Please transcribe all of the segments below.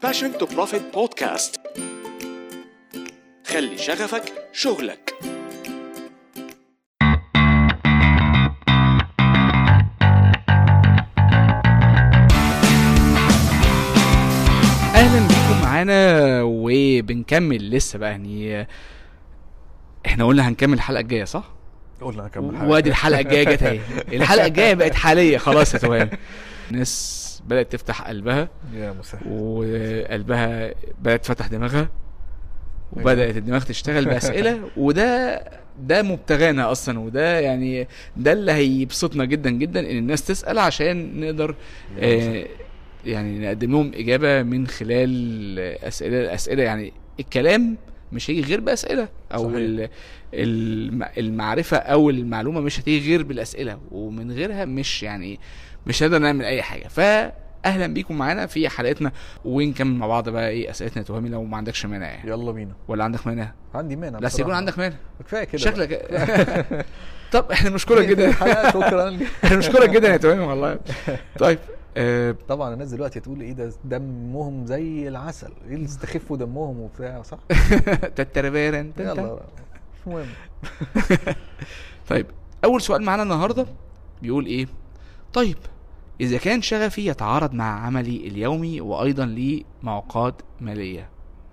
Passion to Profit Podcast خلي شغفك شغلك اهلا بيكم معانا وبنكمل لسه بقى يعني احنا قلنا هنكمل الحلقه الجايه صح؟ قلنا هكمل حلقة. وادي الحلقه الجايه جت اهي الحلقه الجايه بقت حاليه خلاص يا توهان الناس بدات تفتح قلبها يا مسهل وقلبها بدات تفتح دماغها وبدات الدماغ تشتغل باسئله وده ده مبتغانا اصلا وده يعني ده اللي هيبسطنا جدا جدا ان الناس تسال عشان نقدر آه يعني نقدم لهم اجابه من خلال اسئله اسئله يعني الكلام مش هيجي غير باسئله او صحيح. ال- الم- المعرفه او المعلومه مش هتيجي غير بالاسئله ومن غيرها مش يعني مش هنقدر نعمل اي حاجه فاهلا بيكم معانا في حلقتنا ونكمل مع بعض بقى ايه اسئلتنا يا تهامي لو ما عندكش مانع يعني يلا بينا ولا عندك مانع عندي مانع لا بصراحة. يكون عندك مانع كفايه كده شكلك طب احنا بنشكرك جدا الحلقة شكرا احنا بنشكرك جدا يا تهامي والله طيب آه طبعا الناس دلوقتي تقول ايه ده دمهم زي العسل ايه اللي استخفوا دمهم وبتاع صح تتربيرن يلا مش مهم طيب اول سؤال معانا النهارده بيقول ايه طيب اذا كان شغفي يتعارض مع عملي اليومي وايضا لي معوقات ماليه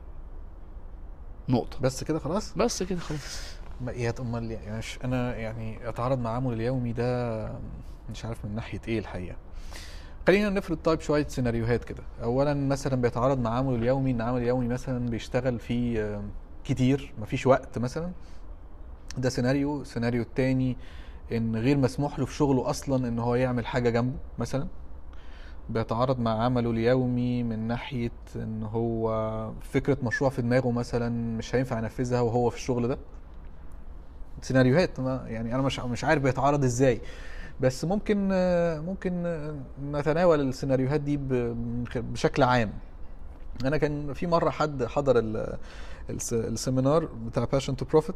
نقطه بس كده خلاص بس كده خلاص ما ايه امال يعني مش انا يعني اتعارض مع عمل اليومي ده مش عارف من ناحيه ايه الحقيقه خلينا نفرض طيب شويه سيناريوهات كده اولا مثلا بيتعارض مع عمله اليومي ان عمل اليومي مثلا بيشتغل فيه آه، كتير مفيش وقت مثلا ده سيناريو السيناريو التاني ان غير مسموح له في شغله اصلا ان هو يعمل حاجه جنبه مثلا بيتعارض مع عمله اليومي من ناحيه ان هو فكره مشروع في دماغه مثلا مش هينفع ينفذها وهو في الشغل ده سيناريوهات ما يعني انا مش مش عارف بيتعارض ازاي بس ممكن آه، ممكن آه، نتناول السيناريوهات دي ب- بشكل عام انا كان في مره حد حضر ال- الس- السيمينار بتاع باشن تو بروفيت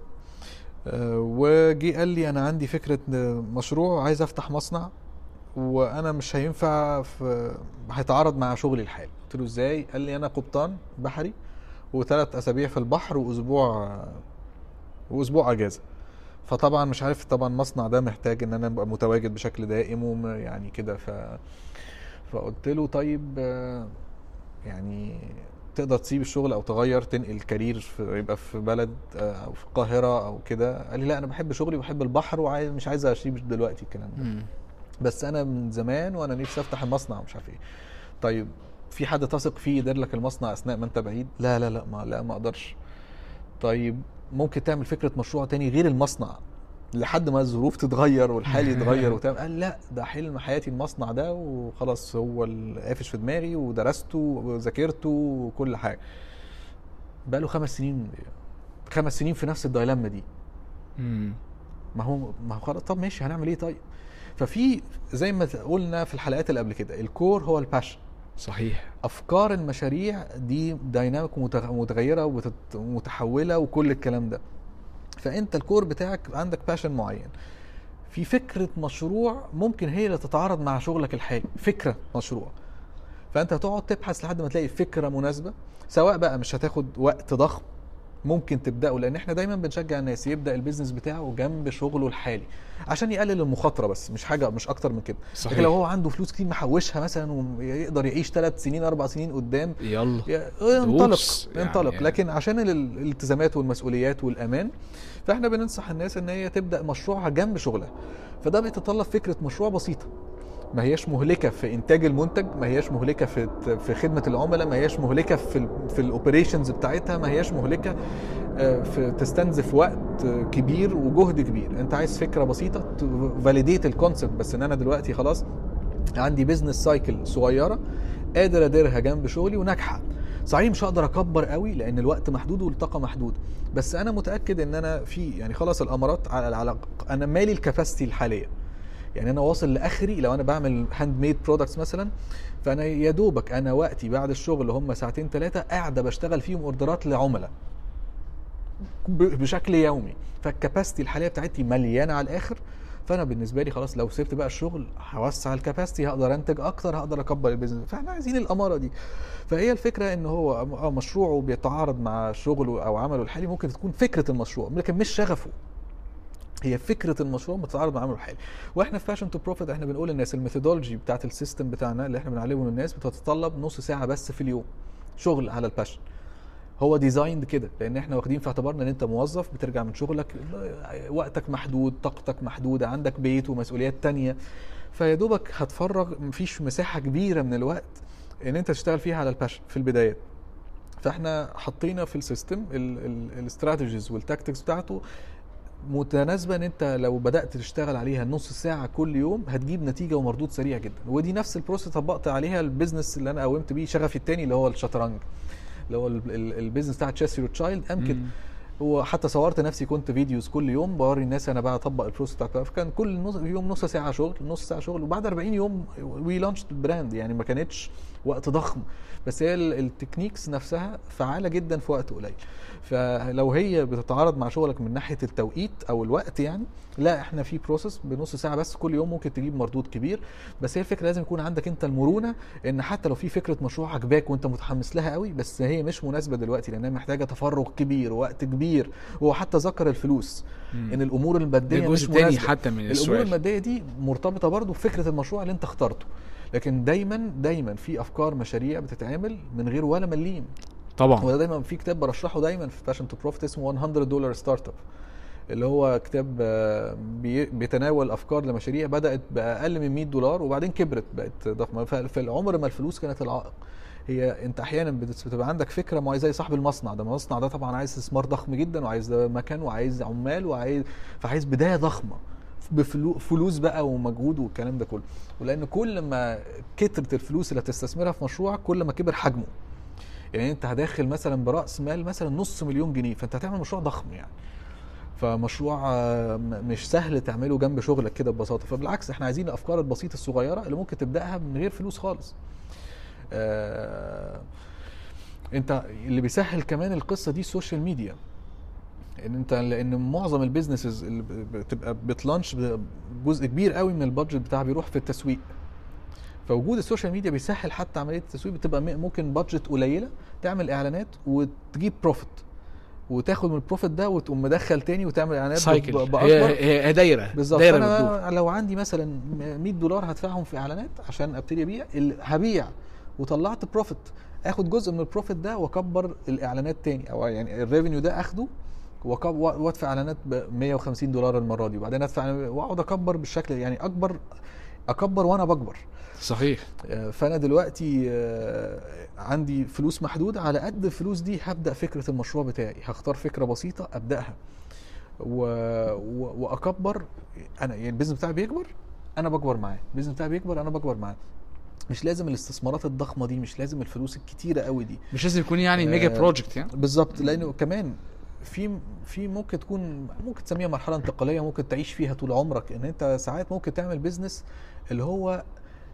وجي قال لي انا عندي فكره مشروع عايز افتح مصنع وانا مش هينفع في هيتعارض مع شغلي الحالي قلت له ازاي قال لي انا قبطان بحري وثلاث اسابيع في البحر واسبوع واسبوع اجازه فطبعا مش عارف طبعا المصنع ده محتاج ان انا ابقى متواجد بشكل دائم وم- يعني كده ف فقلت له طيب آه، يعني تقدر تسيب الشغل او تغير تنقل كارير في يبقى في بلد آه، او في القاهره او كده قال لي لا انا بحب شغلي وبحب البحر وعايز مش عايز اسيب دلوقتي الكلام ده مم. بس انا من زمان وانا نفسي افتح المصنع ومش عارف ايه طيب في حد تثق فيه يدير لك المصنع اثناء ما انت بعيد لا لا لا ما لا ما اقدرش طيب ممكن تعمل فكره مشروع تاني غير المصنع لحد ما الظروف تتغير والحال يتغير وتعمل قال لا ده حلم حياتي المصنع ده وخلاص هو اللي قافش في دماغي ودرسته وذاكرته وكل حاجه بقى له خمس سنين خمس سنين في نفس الدايلاما دي مم. ما هو ما هو خلاص طب ماشي هنعمل ايه طيب ففي زي ما قلنا في الحلقات اللي قبل كده الكور هو الباشن صحيح افكار المشاريع دي دايناميك ومتغيره ومتحوله وكل الكلام ده فانت الكور بتاعك عندك باشن معين في فكره مشروع ممكن هي اللي تتعارض مع شغلك الحالي فكره مشروع فانت هتقعد تبحث لحد ما تلاقي فكره مناسبه سواء بقى مش هتاخد وقت ضخم ممكن تبداه لان احنا دايما بنشجع الناس يبدا البيزنس بتاعه جنب شغله الحالي عشان يقلل المخاطره بس مش حاجه مش اكتر من كده صحيح. لكن لو هو عنده فلوس كتير محوشها مثلا ويقدر يعيش ثلاث سنين اربع سنين قدام يلا يا- انطلق دوس يعني. انطلق لكن عشان ال- الالتزامات والمسؤوليات والامان فاحنا بننصح الناس ان هي تبدا مشروعها جنب شغلها فده بيتطلب فكره مشروع بسيطه ما هياش مهلكه في انتاج المنتج ما هياش مهلكه في في خدمه العملاء ما هياش مهلكه في ال في الاوبريشنز بتاعتها ما هياش مهلكه آه، في تستنزف وقت آه، كبير وجهد كبير انت عايز فكره بسيطه فاليديت الكونسبت بس ان انا دلوقتي خلاص عندي بزنس سايكل صغيره قادر اديرها جنب شغلي وناجحه صحيح مش هقدر اكبر قوي لان الوقت محدود والطاقه محدود بس انا متاكد ان انا في يعني خلاص الامارات على على انا مالي الكباستي الحاليه يعني انا واصل لاخري لو انا بعمل هاند ميد برودكتس مثلا فانا يا دوبك انا وقتي بعد الشغل هم ساعتين ثلاثه قاعده بشتغل فيهم اوردرات لعملاء ب- بشكل يومي فالكباستي الحاليه بتاعتي مليانه على الاخر فانا بالنسبه لي خلاص لو سبت بقى الشغل هوسع الكاباسيتي هقدر انتج اكتر هقدر اكبر البيزنس فاحنا عايزين الاماره دي فهي الفكره ان هو اه مشروعه بيتعارض مع شغله او عمله الحالي ممكن تكون فكره المشروع لكن مش شغفه هي فكره المشروع متعارض مع عمله الحالي واحنا في فاشن تو بروفيت احنا بنقول للناس الميثودولوجي بتاعت السيستم بتاعنا اللي احنا بنعلمه للناس بتتطلب نص ساعه بس في اليوم شغل على الباشن هو ديزايند كده لان احنا واخدين في اعتبارنا ان انت موظف بترجع من شغلك وقتك محدود طاقتك محدوده عندك بيت ومسؤوليات تانية فيا دوبك هتفرغ مفيش مساحه كبيره من الوقت ان انت تشتغل فيها على الباشن في البدايات فاحنا حطينا في السيستم الاستراتيجيز والتاكتكس بتاعته متناسبه ان انت لو بدات تشتغل عليها نص ساعه كل يوم هتجيب نتيجه ومردود سريع جدا ودي نفس البروسيس طبقت عليها البيزنس اللي انا قومت بيه شغفي التاني اللي هو الشطرنج اللي هو ال- ال- البيزنس بتاع تشيس تشايلد قام كده مم. هو حتى صورت نفسي كنت فيديوز كل يوم بوري الناس انا بقى اطبق البروسيس بتاعت فكان كل نص يوم نص ساعه شغل نص ساعه شغل وبعد 40 يوم وي لانش البراند يعني ما كانتش وقت ضخم بس هي ال- التكنيكس نفسها فعاله جدا في وقت قليل فلو هي بتتعارض مع شغلك من ناحيه التوقيت او الوقت يعني لا احنا في بروسيس بنص ساعه بس كل يوم ممكن تجيب مردود كبير بس هي الفكره لازم يكون عندك انت المرونه ان حتى لو في فكره مشروع عجباك وانت متحمس لها قوي بس هي مش مناسبه دلوقتي لانها محتاجه تفرغ كبير ووقت كبير وهو حتى ذكر الفلوس مم. ان الامور ده الماديه مش جزء تاني مناسبه حتى من الامور السؤال الماديه دي مرتبطه برضو بفكره المشروع اللي انت اخترته لكن دايما دايما في افكار مشاريع بتتعمل من غير ولا مليم طبعا وده دايما في كتاب برشحه دايما في باشن تو بروفيت اسمه 100 دولار ستارت اب اللي هو كتاب آه، بي- بيتناول افكار لمشاريع بدات باقل من 100 دولار وبعدين كبرت بقت ضخمه ففي العمر ما الفلوس كانت العائق هي انت احيانا بت- بتبقى عندك فكره معينه زي صاحب المصنع ده المصنع ده طبعا عايز استثمار ضخم جدا وعايز مكان وعايز عمال وعايز فعايز بدايه ضخمه بفلوس بقى ومجهود والكلام ده كله ولان كل ما كترت الفلوس اللي هتستثمرها في مشروعك كل ما كبر حجمه يعني انت هداخل مثلا براس مال مثلا نص مليون جنيه فانت هتعمل مشروع ضخم يعني فمشروع آه، م- مش سهل تعمله جنب شغلك كده ببساطه فبالعكس احنا عايزين الافكار البسيطه الصغيره اللي ممكن تبداها من غير فلوس خالص آه، انت اللي بيسهل كمان القصه دي السوشيال ميديا ان انت لان معظم البيزنسز اللي ب- بتبقى بتلانش جزء كبير قوي من البادجت بتاعها بيروح في التسويق فوجود السوشيال ميديا بيسهل حتى عمليه التسويق بتبقى م- ممكن بادجت قليله تعمل اعلانات وتجيب بروفيت وتاخد من البروفيت ده وتقوم مدخل تاني وتعمل اعلانات ب- سايكل ب- هي باكبر هي هي دايره بالظبط دايره بتدور فانا لو عندي مثلا 100 دولار هدفعهم في اعلانات عشان ابتدي ابيع ال- هبيع وطلعت بروفيت اخد جزء من البروفيت ده واكبر الاعلانات تاني او يعني الريفينيو ده اخده وأكب- وادفع اعلانات ب 150 دولار المره دي وبعدين ادفع واقعد اكبر بالشكل يعني اكبر اكبر وانا بكبر صحيح آه، فانا دلوقتي آه، عندي فلوس محدوده على قد الفلوس دي هبدا فكره المشروع بتاعي هختار فكره بسيطه ابداها و... و... واكبر انا يعني البيزنس بتاعي بيكبر انا بكبر معاه البيزنس بتاعي بيكبر انا بكبر معاه مش لازم الاستثمارات الضخمه دي مش لازم الفلوس الكتيره قوي دي مش لازم يكون يعني آه، ميجا بروجكت يعني بالظبط لانه كمان في في ممكن تكون ممكن تسميها مرحله انتقاليه ممكن تعيش فيها طول عمرك ان انت ساعات ممكن تعمل بيزنس اللي هو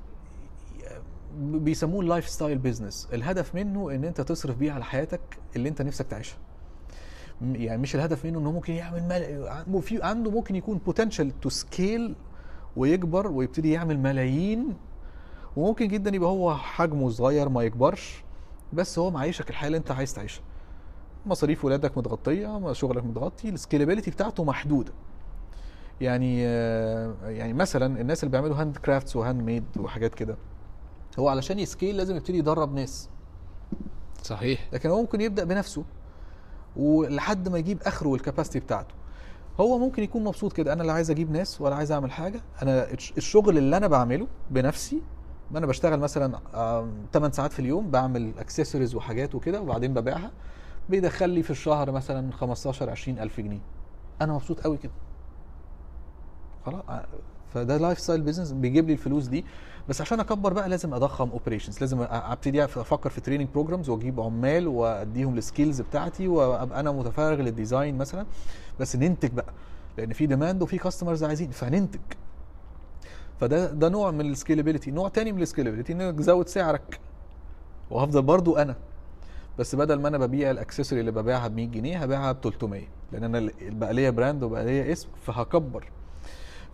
بيسموه اللايف ستايل بيزنس الهدف منه ان انت تصرف بيه على حياتك اللي انت نفسك تعيشها م- يعني مش الهدف منه انه ممكن يعمل مل... في عنده ممكن يكون بوتنشال تو سكيل ويكبر ويبتدي يعمل ملايين وممكن جدا يبقى هو حجمه صغير ما يكبرش بس هو معيشك الحياه اللي انت عايز تعيشها مصاريف ولادك متغطيه شغلك متغطي السكيلابيلتي بتاعته محدوده يعني آه، يعني مثلا الناس اللي بيعملوا هاند كرافتس وهاند ميد وحاجات كده هو علشان يسكيل لازم يبتدي يدرب ناس صحيح لكن هو ممكن يبدا بنفسه ولحد ما يجيب اخره والكاباسيتي بتاعته هو ممكن يكون مبسوط كده انا لا عايز اجيب ناس ولا عايز اعمل حاجه انا الش- الشغل اللي انا بعمله بنفسي ما انا بشتغل مثلا 8 ساعات في اليوم بعمل اكسسوارز وحاجات وكده وبعدين ببيعها بيدخل لي في الشهر مثلا 15 20 الف جنيه انا مبسوط قوي كده خلاص ع- فده لايف ستايل بيزنس بيجيب لي الفلوس دي بس عشان اكبر بقى لازم اضخم اوبريشنز لازم أ- ابتدي افكر في تريننج بروجرامز واجيب عمال واديهم السكيلز بتاعتي وابقى انا متفرغ للديزاين مثلا بس ننتج بقى لان في ديماند وفي كاستمرز عايزين فننتج فده ده نوع من السكيلابيلتي نوع تاني من السكيلابيلتي انك تزود سعرك وهفضل برضو انا بس بدل ما انا ببيع الاكسسوري اللي ببيعها ب 100 جنيه هبيعها ب 300 لان انا ال- بقى ليا براند وبقى ليا اسم فهكبر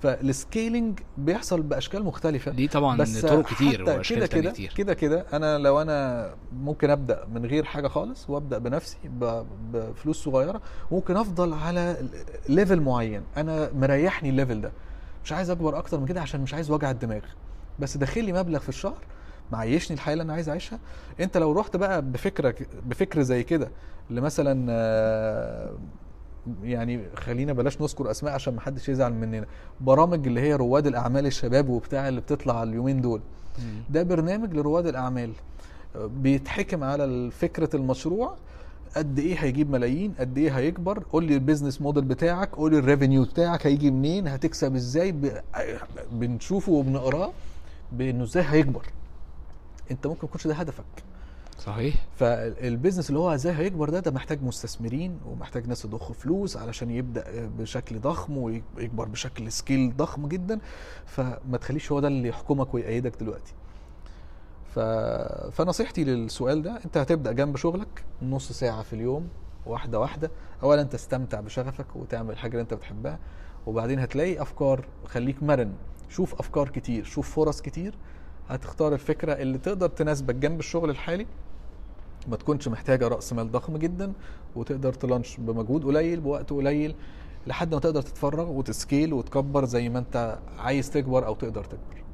فالسكيلينج بيحصل باشكال مختلفه دي طبعا بس طرق كتير حتى واشكال كده تانية كده كتير كده كده انا لو انا ممكن ابدا من غير حاجه خالص وابدا بنفسي ب- بفلوس صغيره ممكن افضل على ليفل معين انا مريحني الليفل ده مش عايز اكبر اكتر من كده عشان مش عايز وجع الدماغ بس داخل لي مبلغ في الشهر معيشني الحياه اللي انا عايز اعيشها انت لو رحت بقى بفكره بفكر زي كده اللي مثلا آه، يعني خلينا بلاش نذكر اسماء عشان ما حدش يزعل مننا برامج اللي هي رواد الاعمال الشباب وبتاع اللي بتطلع اليومين دول ده برنامج لرواد الاعمال بيتحكم على فكره المشروع قد ايه هيجيب ملايين قد ايه هيكبر قول لي البيزنس موديل بتاعك قول لي الريفينيو بتاعك هيجي منين هتكسب ازاي ب... بنشوفه وبنقراه بانه ازاي هيكبر انت ممكن يكونش ده هدفك صحيح فالبيزنس اللي هو ازاي هيكبر ده ده محتاج مستثمرين ومحتاج ناس تضخ فلوس علشان يبدا بشكل ضخم ويكبر بشكل سكيل ضخم جدا فما تخليش هو ده اللي يحكمك ويأيدك دلوقتي ف... فنصيحتي للسؤال ده انت هتبدا جنب شغلك نص ساعه في اليوم واحده واحده اولا تستمتع بشغفك وتعمل الحاجه اللي انت بتحبها وبعدين هتلاقي افكار خليك مرن شوف افكار كتير شوف فرص كتير هتختار الفكره اللي تقدر تناسبك جنب الشغل الحالي ما تكونش محتاجه راس مال ضخم جدا وتقدر تلانش بمجهود قليل بوقت قليل لحد ما تقدر تتفرغ وتسكيل وتكبر زي ما انت عايز تكبر او تقدر تكبر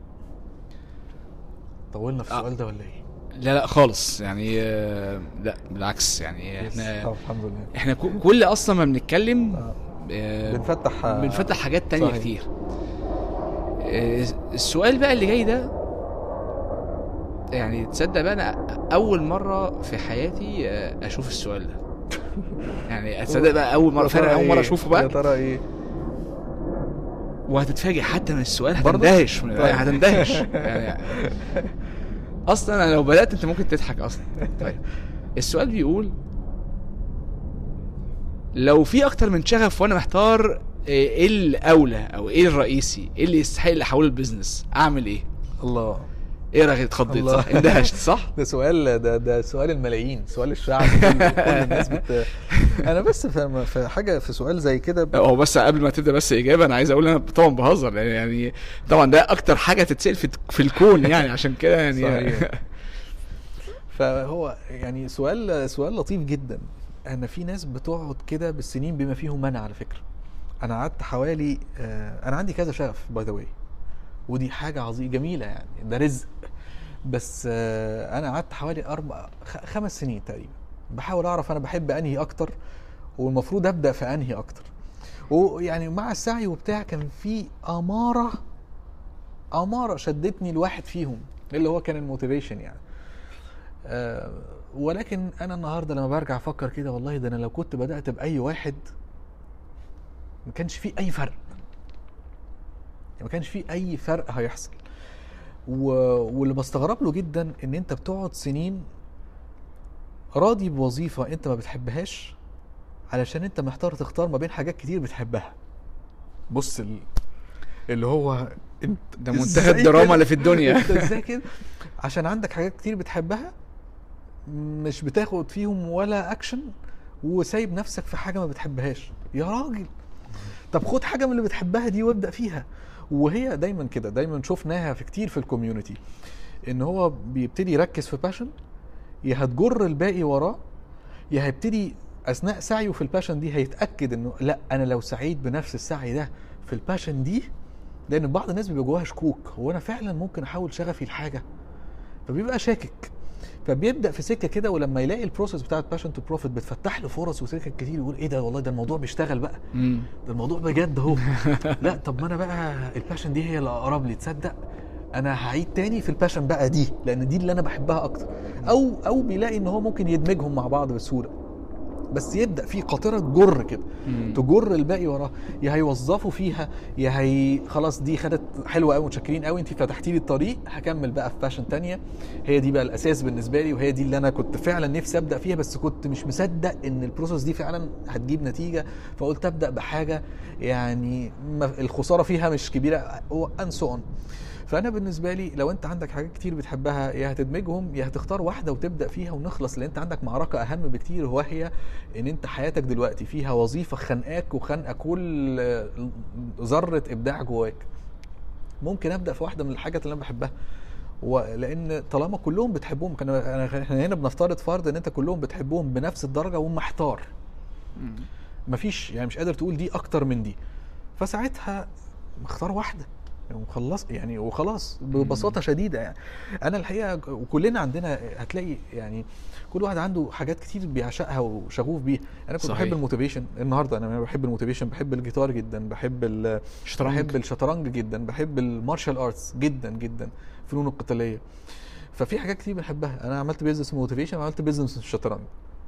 طولنا في آه. السؤال ده ولا ايه؟ لا لا خالص يعني آه، لا بالعكس يعني طب احنا الحمد لله احنا ك- كل اصلا ما بنتكلم آه. آه، بنفتح بنفتح حاجات تانية صحيح. كتير آه، السؤال بقى اللي جاي ده يعني تصدق بقى انا اول مره في حياتي آه، اشوف السؤال ده يعني تصدق بقى اول مره يا ترى فعلا اول مره إيه؟ اشوفه يا بقى ترى ايه؟ وهتتفاجئ حتى من السؤال برضه؟ هتندهش طيب. هتندهش يعني اصلا انا لو بدات انت ممكن تضحك اصلا طيب السؤال بيقول لو في اكتر من شغف وانا محتار ايه الاولى او ايه الرئيسي ايه اللي يستحق اللي احوله البيزنس اعمل ايه الله ايه رايك اتخضيت الله. صح اندهشت صح ده سؤال ده ده سؤال الملايين سؤال الشعب كل, كل الناس بت... انا بس في, في حاجه في سؤال زي كده ب... هو بس قبل ما تبدا بس اجابه انا عايز اقول انا طبعا بهزر يعني, يعني طبعا ده اكتر حاجه تتسال في في الكون يعني عشان كده يعني صحيح. فهو يعني سؤال سؤال لطيف جدا انا في ناس بتقعد كده بالسنين بما فيهم انا على فكره انا قعدت حوالي آه، انا عندي كذا شغف باي ذا واي ودي حاجه عظيمه جميله يعني ده رزق بس آه، انا قعدت حوالي اربع خ- خمس سنين تقريبا بحاول اعرف انا بحب انهي اكتر والمفروض ابدا في انهي اكتر ويعني مع السعي وبتاع كان في اماره اماره شدتني لواحد فيهم اللي هو كان الموتيفيشن يعني آه ولكن انا النهارده لما برجع افكر كده والله ده انا لو كنت بدات باي واحد ما كانش فيه اي فرق ما كانش فيه اي فرق هيحصل و... واللي بستغرب له جدا ان انت بتقعد سنين راضي بوظيفه انت ما بتحبهاش علشان انت محتار تختار ما بين حاجات كتير بتحبها بص ال... اللي هو انت ده منتهى إزاي الدراما كده؟ اللي في الدنيا انت ازاي كده عشان عندك حاجات كتير بتحبها مش بتاخد فيهم ولا اكشن وسايب نفسك في حاجه ما بتحبهاش يا راجل طب خد حاجه من اللي بتحبها دي وابدا فيها وهي دايما كده دايما شفناها في كتير في الكوميونتي ان هو بيبتدي يركز في باشن يا هتجر الباقي وراه يا هيبتدي اثناء سعيه في الباشن دي هيتاكد انه لا انا لو سعيت بنفس السعي ده في الباشن دي لان بعض الناس بيبقى جواها شكوك هو انا فعلا ممكن احول شغفي لحاجه فبيبقى شاكك فبيبدا في سكه كده ولما يلاقي البروسيس بتاعت باشن تو بروفيت بتفتح له فرص وسكك كتير يقول ايه ده والله ده الموضوع بيشتغل بقى مم. ده الموضوع بجد اهو لا طب ما انا بقى الباشن دي هي اللي اقرب لي تصدق انا هعيد تاني في الباشن بقى دي لان دي اللي انا بحبها اكتر او او بيلاقي ان هو ممكن يدمجهم مع بعض بسهوله بس يبدا في قاطره تجر كده مم. تجر الباقي وراه يا هيوظفوا فيها يا هي خلاص دي خدت حلوه قوي متشكرين قوي انت فتحتي لي الطريق هكمل بقى في فاشن تانية هي دي بقى الاساس بالنسبه لي وهي دي اللي انا كنت فعلا نفسي ابدا فيها بس كنت مش مصدق ان البروسيس دي فعلا هتجيب نتيجه فقلت ابدا بحاجه يعني ما الخساره فيها مش كبيره ان سو اون فانا بالنسبه لي لو انت عندك حاجات كتير بتحبها يا هتدمجهم يا هتختار واحده وتبدا فيها ونخلص لان انت عندك معركه اهم بكتير وهي ان انت حياتك دلوقتي فيها وظيفه خانقاك وخانقه كل آه، ذره ابداع جواك ممكن ابدا في واحده من الحاجات اللي انا بحبها ولان طالما كلهم بتحبهم كان انا احنا هنا بنفترض فرض ان انت كلهم بتحبهم بنفس الدرجه ومحتار مفيش يعني مش قادر تقول دي اكتر من دي فساعتها اختار واحده وخلص يعني وخلاص ببساطه شديده يعني انا الحقيقه وكلنا عندنا هتلاقي يعني كل واحد عنده حاجات كتير بيعشقها وشغوف بيها انا كنت صحيح. بحب الموتيفيشن النهارده انا بحب الموتيفيشن بحب الجيتار جدا بحب ال- شطرنج. بحب الشطرنج جدا بحب المارشال ارتس جدا جدا الفنون القتاليه ففي حاجات كتير بنحبها انا عملت بيزنس موتيفيشن وعملت بيزنس الشطرنج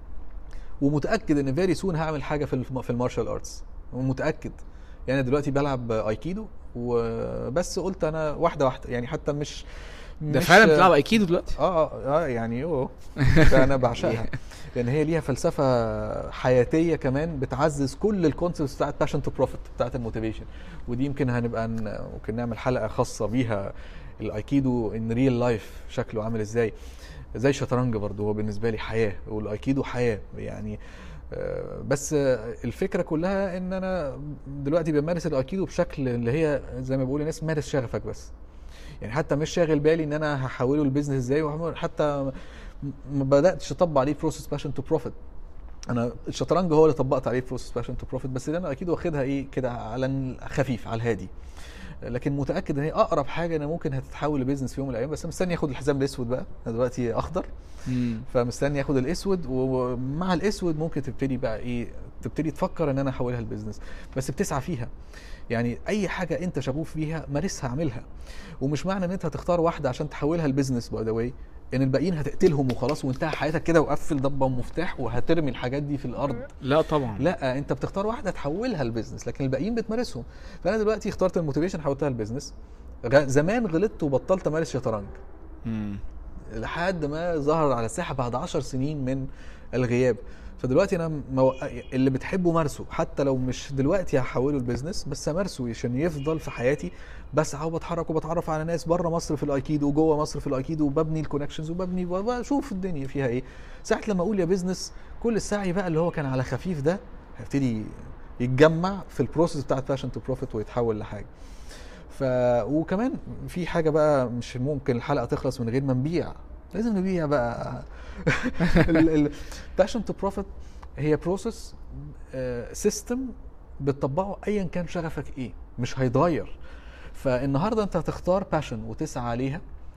ومتاكد ان فيري سون هعمل حاجه في الم- في المارشال ارتس ومتاكد يعني دلوقتي بلعب ايكيدو وبس قلت انا واحده واحده يعني حتى مش ده مش- فعلا بتلعب ايكيدو دلوقتي اه اه اه يعني اوه ده انا بعشقها لان هي ليها فلسفه حياتيه كمان بتعزز كل الكونسبتس بتاعت باشن تو بروفيت بتاعت الموتيفيشن ودي يمكن هنبقى ن- ممكن نعمل حلقه خاصه بيها الايكيدو ان ريل لايف شكله عامل ازاي زي الشطرنج برضه هو بالنسبه لي حياه والايكيدو حياه يعني آه، بس آه، الفكره كلها ان انا دلوقتي بمارس الايكيدو بشكل اللي هي زي ما بيقول الناس مارس شغفك بس يعني حتى مش شاغل بالي ان انا هحوله لبزنس ازاي وهعمل- حتى م- ما بداتش اطبق عليه بروسيس باشن تو بروفيت انا الشطرنج هو اللي طبقت عليه بروسيس باشن تو بروفيت بس ده انا اكيد واخدها ايه كده على الخفيف على الهادي لكن متاكد ان هي اقرب حاجه انا ممكن هتتحول لبيزنس في يوم من الايام بس أنا مستني اخد الحزام الاسود بقى انا دلوقتي اخضر مم. فمستني اخد الاسود ومع الاسود ممكن تبتدي بقى ايه تبتدي تفكر ان انا احولها لبزنس بس بتسعى فيها يعني اي حاجه انت شغوف فيها مارسها اعملها ومش معنى ان انت هتختار واحده عشان تحولها لبزنس باي ذا واي ان الباقيين هتقتلهم وخلاص وانتهى حياتك كده وقفل ضبه ومفتاح وهترمي الحاجات دي في الارض لا طبعا لا انت بتختار واحده تحولها لبزنس لكن الباقيين بتمارسهم فانا دلوقتي اخترت الموتيفيشن حولتها لبزنس غ- زمان غلطت وبطلت امارس شطرنج مم. لحد ما ظهر على الساحه بعد عشر سنين من الغياب فدلوقتي انا مو... اللي بتحبه مارسه حتى لو مش دلوقتي هحوله لبزنس بس امارسه عشان يفضل في حياتي بسعى وبتحرك وبتعرف على ناس بره مصر في الايكيدو وجوه مصر في الايكيدو وببني الكونكشنز وببني وبشوف الدنيا فيها ايه ساعه لما اقول يا بزنس كل السعي بقى اللي هو كان على خفيف ده هيبتدي يتجمع في البروسيس بتاعت فاشن تو بروفيت ويتحول لحاجه ف وكمان في حاجه بقى مش ممكن الحلقه تخلص من غير ما نبيع لازم نبيع بقى الباشن تو بروفيت هي بروسيس سيستم بتطبقه ايا كان شغفك ايه مش هيتغير فالنهارده انت هتختار باشن وتسعى عليها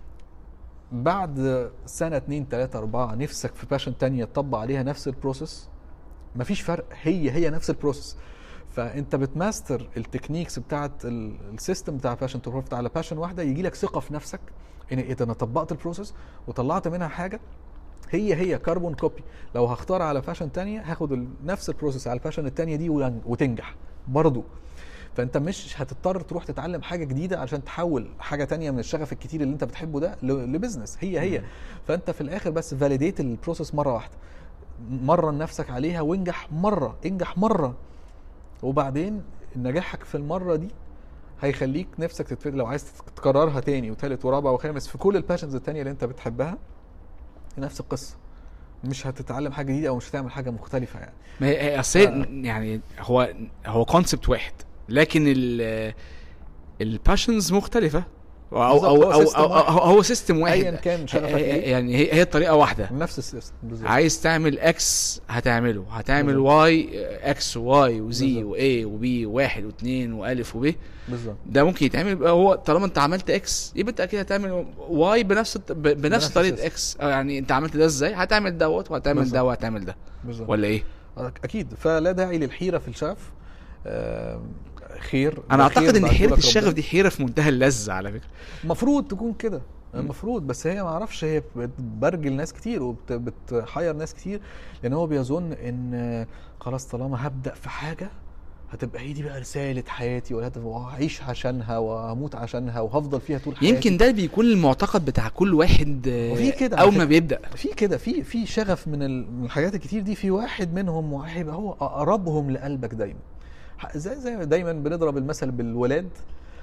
بعد سنه اتنين تلاته اربعه نفسك في باشن تانية تطبق عليها نفس البروسيس مفيش فرق هي هي نفس البروسيس فانت بتماستر التكنيكس بتاعت ال- السيستم بتاع باشن تو بروفيت على باشن واحده يجي لك ثقه في نفسك ان ايه ده انا طبقت البروسيس وطلعت منها حاجه هي هي كربون كوبي لو هختار على فاشن تانية هاخد ال- نفس البروسيس على الفاشن التانية دي ون- وتنجح برضو فانت مش هتضطر تروح تتعلم حاجه جديده عشان تحول حاجه تانية من الشغف الكتير اللي انت بتحبه ده ل- لبزنس هي هي فانت في الاخر بس فاليديت البروسيس مره واحده مرن نفسك عليها وانجح مره انجح مره وبعدين نجاحك في المره دي هيخليك نفسك تتفيد لو عايز تكررها تاني وتالت ورابع وخامس في كل الباشنز التانية اللي انت بتحبها نفس القصه مش هتتعلم حاجه جديده او مش هتعمل حاجه مختلفه يعني ما هي هي اصل هي يعني هو هو كونسبت واحد لكن ال الباشنز مختلفه او بالظبط، او هو او, system أو, واحد. أو هو سيستم واحد أياً كان شغفك هي- إيه. يعني هي هي الطريقه واحده نفس السيستم بالظبط عايز تعمل اكس هتعمله هتعمل بالظبط. واي اكس واي وزي بالظبط. واي وبي واحد واثنين والف وب بالظبط ده ممكن يتعمل يبقى هو طالما انت عملت اكس يبقى انت اكيد هتعمل واي بنفس الط- ب- بنفس بنفس طريقه السيستم. اكس اه يعني انت عملت ده ازاي هتعمل دوت وهتعمل بالظبط. ده وهتعمل ده بالظبط ولا ايه اكيد فلا داعي للحيره في الشغف آم، خير انا ده خير اعتقد ان بعته حيره لك الشغف ربنا. دي حيره في منتهى اللذه على فكره المفروض تكون كده المفروض بس هي ما اعرفش هي بتبرجل ناس كتير وبتحير ناس كتير لان هو بيظن ان آه، خلاص طالما هبدا في حاجه هتبقى هي دي بقى رساله حياتي والهدف وهعيش عشانها وهموت عشانها وهفضل فيها طول حياتي يمكن ده بيكون المعتقد بتاع كل واحد آه، وفي كده اول على ما فكرة. بيبدا في كده في في شغف من ال- من الحاجات الكتير دي في واحد منهم وهيبقى هو اقربهم لقلبك دايما ح- زي زي دايما بنضرب المثل بالولاد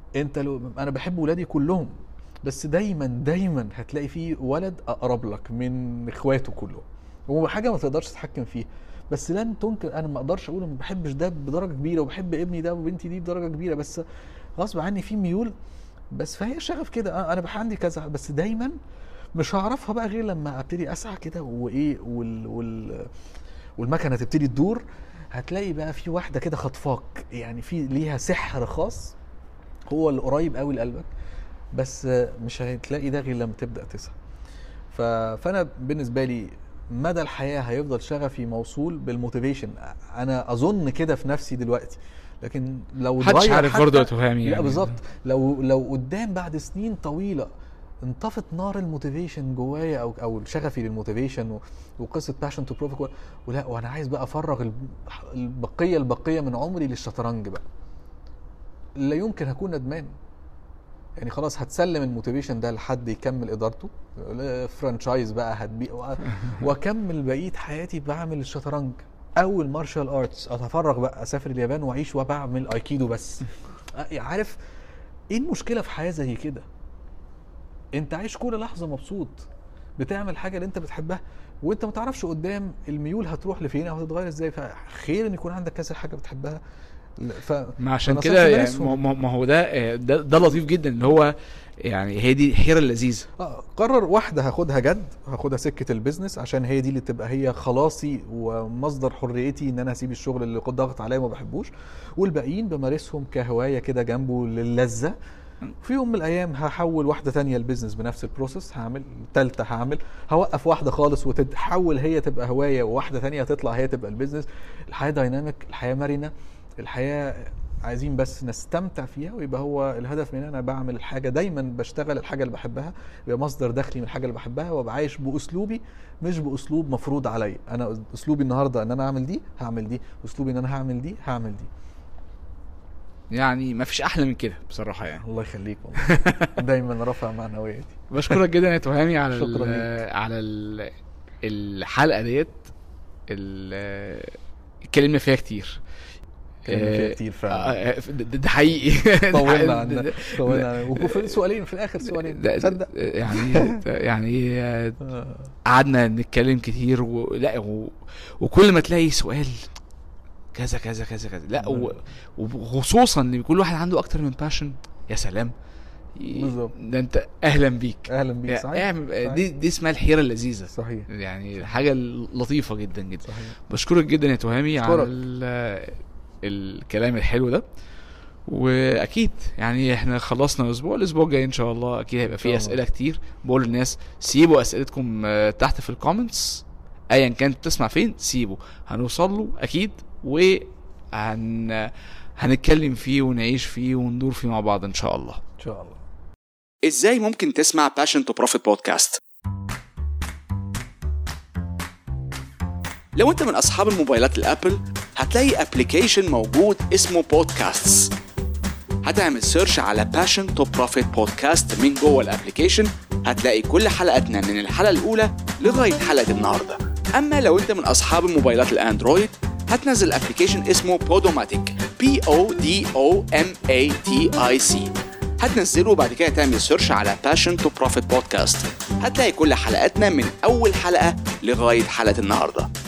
انت لو انا بحب ولادي كلهم بس دايما دايما هتلاقي فيه ولد اقرب لك من اخواته كلهم هو حاجه ما تقدرش تتحكم فيها بس لن تنكر انا ما اقدرش اقول أنا ما بحبش ده بدرجه كبيره وبحب ابني ده وبنتي دي بدرجه كبيره بس غصب عني في ميول بس فهي شغف كده آه، انا بح عندي كذا بس دايما مش هعرفها بقى غير لما ابتدي اسعى كده وايه وال وال والمكنه تبتدي تدور هتلاقي بقى في واحده كده خطفاك يعني في ليها سحر خاص هو اللي قريب قوي لقلبك بس مش هتلاقي ده غير لما تبدا تسعى ف... فانا بالنسبه لي مدى الحياه هيفضل شغفي موصول بالموتيفيشن انا اظن كده في نفسي دلوقتي لكن لو محدش اتغير عارف حتى- برضه يا تهامي لا يعني. بالظبط لو لو قدام بعد سنين طويله انطفت نار الموتيفيشن جوايا او او شغفي للموتيفيشن و- وقصه باشن تو بروفيت ولا وانا عايز بقى افرغ الب- البقيه البقيه من عمري للشطرنج بقى لا يمكن هكون ندمان يعني خلاص هتسلم الموتيفيشن ده لحد يكمل ادارته فرانشايز بقى هتبيع و- واكمل بقيه حياتي بعمل الشطرنج او المارشال ارتس اتفرغ بقى اسافر اليابان واعيش وبعمل ايكيدو بس عارف ايه المشكله في حياه زي كده انت عايش كل لحظه مبسوط بتعمل حاجه اللي انت بتحبها وانت ما تعرفش قدام الميول هتروح لفين او هتتغير ازاي فخير ان يكون عندك كذا حاجه بتحبها ف ما عشان فنصيحتي كده يعني مارسهم. ما- ما ما هو ده ده, ده لطيف جدا اللي هو يعني هي دي الحيره اللذيذه آه، قرر واحده هاخدها جد هاخدها سكه البيزنس عشان هي دي اللي تبقى هي خلاصي ومصدر حريتي ان انا اسيب الشغل اللي قد ضغط عليا وما بحبوش والباقيين بمارسهم كهوايه كده جنبه للذه في يوم من الايام هحول واحده تانية البيزنس بنفس البروسيس هعمل تالتة هعمل هوقف واحده خالص وتتحول هي تبقى هوايه وواحده تانية تطلع هي تبقى البيزنس الحياه دايناميك الحياه مرنه الحياه عايزين بس نستمتع فيها ويبقى هو الهدف من انا بعمل الحاجه دايما بشتغل الحاجه اللي بحبها يبقى مصدر دخلي من الحاجه اللي بحبها وابقى عايش باسلوبي مش باسلوب مفروض عليا انا اسلوبي النهارده ان انا اعمل دي هعمل دي اسلوبي ان انا هعمل دي هعمل دي يعني ما فيش احلى من كده بصراحه يعني الله يخليك والله دايما رافع معنوياتي بشكرك جدا يا تهامي على شكراً ال ليك. على ال الحلقه ديت ال- اتكلمنا فيها كتير اتكلمنا فيها آه، كتير فعلا. آه، ده ده حقيقي طولنا عن طولنا عن وفي سؤالين في الاخر سؤالين ده- تصدق يعني يعني آه، آه. قعدنا نتكلم كتير ولا و... وكل ما تلاقي سؤال كذا كذا كذا كذا لا و... وخصوصا ان كل واحد عنده اكتر من باشن يا سلام ي- بالظبط. ده انت اهلا بيك اهلا بيك يعني صحيح اعمل- صحيح. دي دي اسمها الحيره اللذيذه صحيح يعني حاجه لطيفه جدا جدا صحيح بشكرك جدا يا تهامي على أشكرك. ال- الكلام الحلو ده واكيد يعني احنا خلصنا الاسبوع الاسبوع الجاي ان شاء الله اكيد هيبقى شاء فيه الله. اسئله كتير بقول للناس سيبوا اسئلتكم آه، تحت في الكومنتس ايا كانت بتسمع فين سيبوا هنوصل له اكيد وهن هنتكلم فيه ونعيش فيه وندور فيه مع بعض ان شاء الله ان شاء الله ازاي ممكن تسمع باشن تو بروفيت بودكاست لو انت من اصحاب الموبايلات الابل هتلاقي ابلكيشن موجود اسمه بودكاستس هتعمل سيرش على باشن تو بروفيت بودكاست من جوه الابلكيشن هتلاقي كل حلقاتنا من الحلقه الاولى لغايه حلقه النهارده اما لو انت من اصحاب الموبايلات الاندرويد هتنزل ابلكيشن اسمه بودوماتيك بي او دي او ام اي تي اي سي هتنزله وبعد كده تعمل سيرش على Passion to Profit Podcast هتلاقي كل حلقاتنا من أول حلقة لغاية حلقة النهاردة